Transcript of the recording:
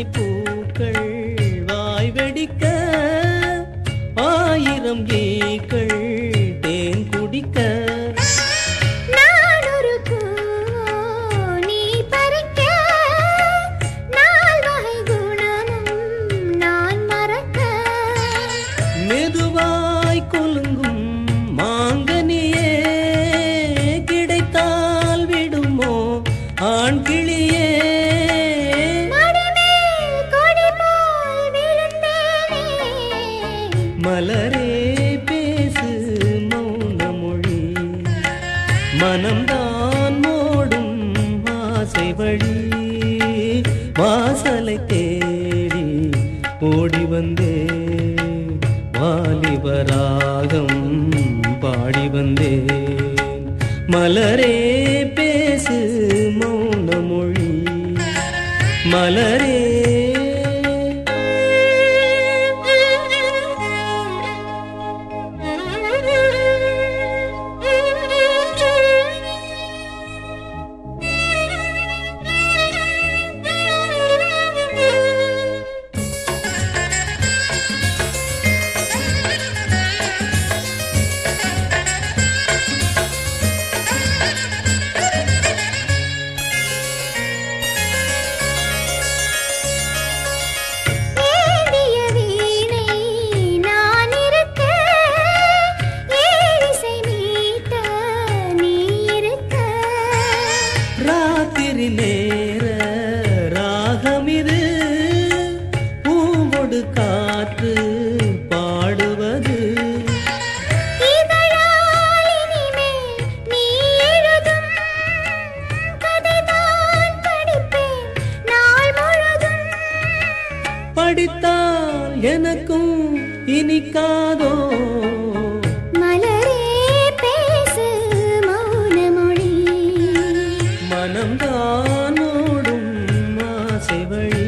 இத்தனை பூக்கள் வாய் வெடிக்க ஆயிரம் ஈக்கள் தேன் குடிக்க நான் ஒரு பூ நீ பறிக்க நால் வகை குணமும் நான் மறக்க மெதுவாய் கொலுங்கும் மாங்கனியே கிடைத்தால் விடுமோ ஆண் கிளியே மடிமேல் கொடி போல் விழுந்தேனே மலரே பேசு மௌன மொழி மனம்தான் மோடும் ஆசை வழி வாசலை தேடி ஓடி வந்தே வாலிபராகம் பாடி வந்தேன் மலரே பேசு மௌன மொழி மலரே ஏந்திய வீணை நான் இருக்க ஏழிசை மீட்ட நீ இருக்க ராத்திரி நேர ராகமிது பூவொடு காற்று பாடுவது இதழால் இனிமேல் நீ எழுதும் கதைதான் படிப்பேன் நாள் முழுதும் படித்தால் எனக்கும் இனிக்காதோ மலரே பேசு மௌன மொழி மனம்தான் ஓடும் ஆசை வழி